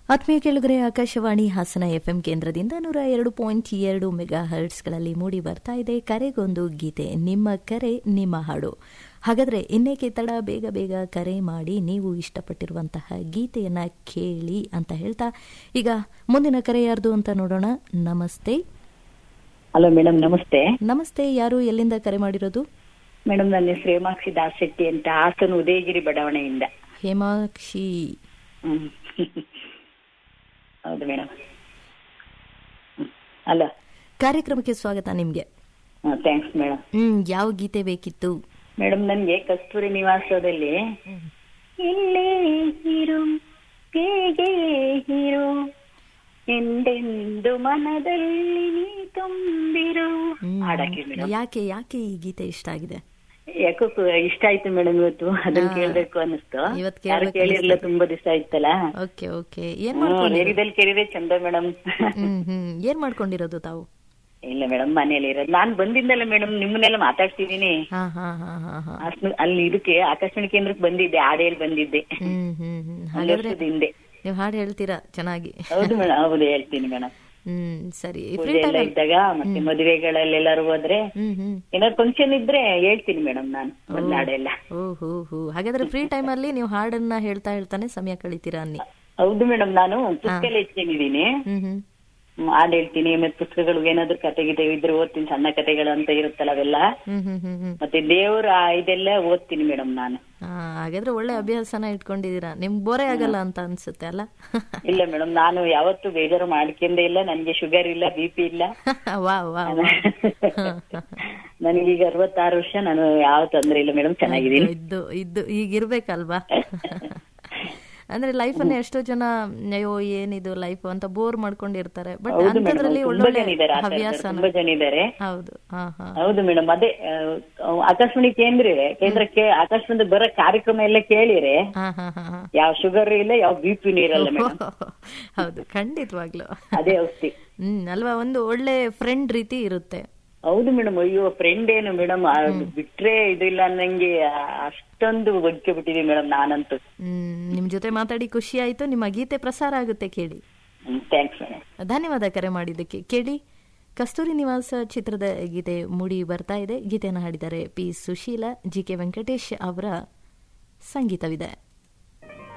ಆತ್ಮೀಯ ಕೇಳುಗರೆ ಆಕಾಶವಾಣಿ ಹಾಸನ ಎಫ್ಎಂ ಕೇಂದ್ರದಿಂದ ನೂರ ಎರಡು ಪಾಯಿಂಟ್ ಎರಡು ಮೆಗಾ ಹರ್ಟ್ಸ್ಗಳಲ್ಲಿ ಮೂಡಿ ಬರ್ತಾ ಇದೆ ಕರೆಗೊಂದು ಗೀತೆ ನಿಮ್ಮ ಕರೆ ನಿಮ್ಮ ಹಾಡು ಹಾಗಾದ್ರೆ ಇನ್ನೇಕೆ ತಡ ಬೇಗ ಬೇಗ ಕರೆ ಮಾಡಿ ನೀವು ಇಷ್ಟಪಟ್ಟಿರುವಂತಹ ಗೀತೆಯನ್ನ ಕೇಳಿ ಅಂತ ಹೇಳ್ತಾ ಈಗ ಮುಂದಿನ ಕರೆ ಯಾರ್ದು ಅಂತ ನೋಡೋಣ ನಮಸ್ತೆ ಹಲೋ ಮೇಡಮ್ ನಮಸ್ತೆ ನಮಸ್ತೆ ಯಾರು ಎಲ್ಲಿಂದ ಕರೆ ಮಾಡಿರೋದು ಮೇಡಮ್ ನನ್ನ ಹೆಸರು ಹೇಮಾಕ್ಷಿ ದಾಸೆಟ್ಟಿ ಅಂತ ಹಾಸನ ಉದಯಗಿರಿ ಬಡಾವಣೆಯಿಂದ ಹೇಮಾಕ್ಷಿ ಹ್ಮ್. ಹೌದು ಮೇಡಮ್ ಹಲೋ ಕಾರ್ಯಕ್ರಮಕ್ಕೆ ಸ್ವಾಗತ ನಿಮ್ಗೆ ಥ್ಯಾಂಕ್ಸ್ ಮೇಡಮ್ ಹ್ಮ್ ಯಾವ ಗೀತೆ ಬೇಕಿತ್ತು ಮೇಡಮ್ ನನ್ಗೆ ಕಸ್ತೂರಿ ನಿವಾಸದಲ್ಲಿ ಇಲ್ಲೇ ಇರು ಹೇಗೆ ಇರು ಎಂದೆಂದು ಮನದಲ್ಲಿ ನೀ ತುಂಬಿರು ಹ್ಮ್. ಹಾಡಾಕಿ ಮೇಡಮ್ ಯಾಕೆ ಯಾಕೆ ಈ ಗೀತೆ ಇಷ್ಟ ಆಗಿದೆ ಯಾಕೋ ಕು- ಇಷ್ಟ ಆಯ್ತು ಮೇಡಮ್ ಇವತ್ತು ಅದನ್ನ ಕೇಳ್ಬೇಕು ಅನ್ನಿಸ್ತು ಇವತ್ತು ಯಾರು ಕೇಳ್ಬೇಕು ಕೇಳಿರ್ಲಿಲ್ಲ ತುಂಬಾ ದಿವಸ ಆಯ್ತಲ್ಲ ಓಕೆ ಓಕೆ ಏನ್ ಹ್ಮ್, ಮಾಡ್ಕೊಂಡಿರೋದು ರೇಡಿಯೋದಲ್ಲಿ ಕೇಳಿದ್ರೆ ಚಂದ ಮೇಡಮ್ ಹ್ಮ್ ಹ್ಮ್ ಏನ್ ಮಾಡ್ಕೊಂಡಿರೋದು ತಾವು ಇಲ್ಲ ಮೇಡಮ್ ಮನೇಲಿ ಇರೋದು ನಾನ್ ಬಂದಿದ್ದಲ್ಲ ಮೇಡಮ್ ನಿಮ್ಮನ್ನೆಲ್ಲ ಮಾತಾಡ್ತಿದೀನಿ ಹಾ ಹಾ ಹಾ ಹಾ ಹಾ ಅಷ್ಟ್- ಅಲ್ಲಿ ಇದಕ್ಕೆ ಆಕಾಶವಾಣಿ ಕೇಂದ್ರಕ್ಕೆ ಬಂದಿದ್ದೆ ಹಾಡು ಹೇಳಿ ಬಂದಿದ್ದೆ ಹ್ಮ್ ಹ್ಮ್ ಹ್ಮ್ ಒಂದು ಹಾಗಾದ್ರೆ ವರ್ಷದ ಹಿಂದೆ ನೀವು ಹಾಡು ಹೇಳ್ತೀರಾ ಚೆನ್ನಾಗಿ ಹೌದು ಮೇಡಮ್ ಹೌದು ಹೇಳ್ತೀನಿ ಮೇಡಮ್ ಹ್ಮ್ ಸರಿ ಫ್ರೀ ಪೂಜೆ ಎಲ್ಲ ಟೈಮ್ ಇದ್ದಾಗ ಮತ್ತೆ ಮದುವೆಗಳಲ್ಲೆಲ್ಲಾರು ಹೋದ್ರೆ ಹ್ಮ್ ಹ್ಮ್ ಏನಾದ್ರು ಫಂಕ್ಷನ್ ಇದ್ರೆ ಹೇಳ್ತೀನಿ ಮೇಡಮ್ ನಾನು ಬಂದ ಹಾಡೆಲ್ಲ ಓ ಹೋ ಹೋ ಹಾಗಾದ್ರೆ ಫ್ರೀ ಟೈಮ್ ಅಲ್ಲಿ ನೀವು ಹಾಡನ್ನ ಹೇಳ್ತಾ ಹೇಳ್ತಾನೆ ಸಮಯ ಕಳಿತೀರಾ ಅನ್ನಿ ಹೌದು ಮೇಡಮ್ ನಾನು ಪುಸ್ತಕ ಎಲ್ಲ ಇಟ್ಕೊಂಡಿದೀನಿ ಹ್ಮ್ ಹ್ಮ್ ಹ್ಮ್, ಹಾಡ್ ಹೇಳ್ತೀನಿ ಮತ್ತೆ ಪುಸ್ತಕಗಳು ಏನಾದ್ರು ಕತೆ ಗಿದೆ ಇದ್ರೆ ಓದ್ತೀನಿ ಸಣ್ಣ ಕತೆಗಳು ಅಂತ ಇರುತ್ತಲ್ಲ ಅವೆಲ್ಲ ಹ್ಮ್ ಹ್ಮ್ ಹ್ಮ್ ಹ್ಮ್ ಮತ್ತೆ ದೇವ್ರ ಇದೆಲ್ಲ ಓದ್ತೀನಿ ಮೇಡಮ್ ನಾನು ಹಾ ಹಾಗಾದ್ರೆ ಒಳ್ಳೆ ಅಭ್ಯಾಸನ ಇಟ್ಕೊಂಡಿದೀರಾ ನಿಮ್ಗೆ ಬೋರೆ ಆಗಲ್ಲ ಅಂತ ಅನ್ಸುತ್ತೆ ಅಲ್ಲ ಇಲ್ಲ ಮೇಡಮ್ ನಾನು ಯಾವತ್ತು ಬೇಜಾರು ಮಾಡ್ಕೊಂಡೇ ಇಲ್ಲ ನನ್ಗೆ ಶುಗರ್ ಇಲ್ಲ ಬಿ ಪಿ ಇಲ್ಲ ವಾ ವಾ ವಾ ನನಗೀಗ ಅರವತ್ತಾರು ವರ್ಷ ನಾನು ಯಾವ ತೊಂದ್ರೆ ಇಲ್ಲ ಮೇಡಮ್ ಚೆನ್ನಾಗಿದ್ದೀನಿ ಇದ್ದು ಇದ್ದು ಈಗ ಇರ್ಬೇಕಲ್ವಾ ಅಂದ್ರೆ ಲೈಫ್ ಅನ್ನ ಎಷ್ಟೋ ಜನ ಅಯ್ಯೋ ಏನಿದು ಲೈಫ್ ಅಂತ ಬೋರ್ ಮಾಡ್ಕೊಂಡಿರ್ತಾರೆ ಬಟ್ ಹೌದು ಮೇಡಮ್ ಅಂತದ್ರಲ್ಲಿ ತುಂಬಾ ಒಳ್ಳೊಳ್ಳೆ ಜನ ಇದ್ದಾರೆ ಆ ಥರದವ್ರು ಹವ್ಯಾಸನ ತುಂಬಾ ಜನ ಇದ್ದಾರೆ ಹೌದು ಹಾ ಹಾ ಹೌದು ಮೇಡಮ್ ಅದೇ ಆ, ಆಕಾಶವಾಣಿ ಕೇಂದ್ರ ಕೇಂದ್ರಕ್ಕೆ ಆಕಾಶವಾಣಿ ಬರೋ ಕಾರ್ಯಕ್ರಮ ಎಲ್ಲ ಕೇಳಿರೆ ಹಾ ಹಾ ಹಾ ಹಾ ಯಾವ ಶುಗರ್ ಇಲ್ಲ ಯಾವ ಬಿ ಪಿನೂ ಇರಲ್ಲ ಮೇಡಮ್ ಹೌದು ಖಂಡಿತವಾಗ್ಲು ಅದೇ ಔಷಧಿ ಹ್ಮ್ ಅಲ್ವಾ ಒಂದು ಒಳ್ಳೆ ಫ್ರೆಂಡ್ ರೀತಿ ಇರುತ್ತೆ ಹೌದು ಮೇಡಮ್ ಅಯ್ಯೋ ಫ್ರೆಂಡ್ ಏನು ಮೇಡಮ್ ಬಿಟ್ರೆ ಇದು ಇಲ್ಲ ಅನ್ನಂಗೆ ಅಷ್ಟೊಂದು ಒಗ್ಕೆ ಬಿಟ್ಟಿದೀವಿ ಮೇಡಮ್ ನಾನಂತೂ ಹ್ಮ್ ನಿಮ್ ಜೊತೆ ಮಾತಾಡಿ ಖುಷಿ ಆಯ್ತು ನಿಮ್ಮ ಗೀತೆ ಪ್ರಸಾರ ಆಗುತ್ತೆ ಕೇಳಿ ಥ್ಯಾಂಕ್ಸ್ ಮೇಡಮ್ ಧನ್ಯವಾದ ಕರೆ ಮಾಡಿದ್ದಕ್ಕೆ ಕೇಳಿ ಕಸ್ತೂರಿ ನಿವಾಸ ಚಿತ್ರದ ಗೀತೆ ಮೂಡಿ ಬರ್ತಾ ಇದೆ ಗೀತೆಯನ್ನು ಹಾಡಿದ್ದಾರೆ P Susheela G K Venkatesh ಅವರ ಸಂಗೀತವಿದೆ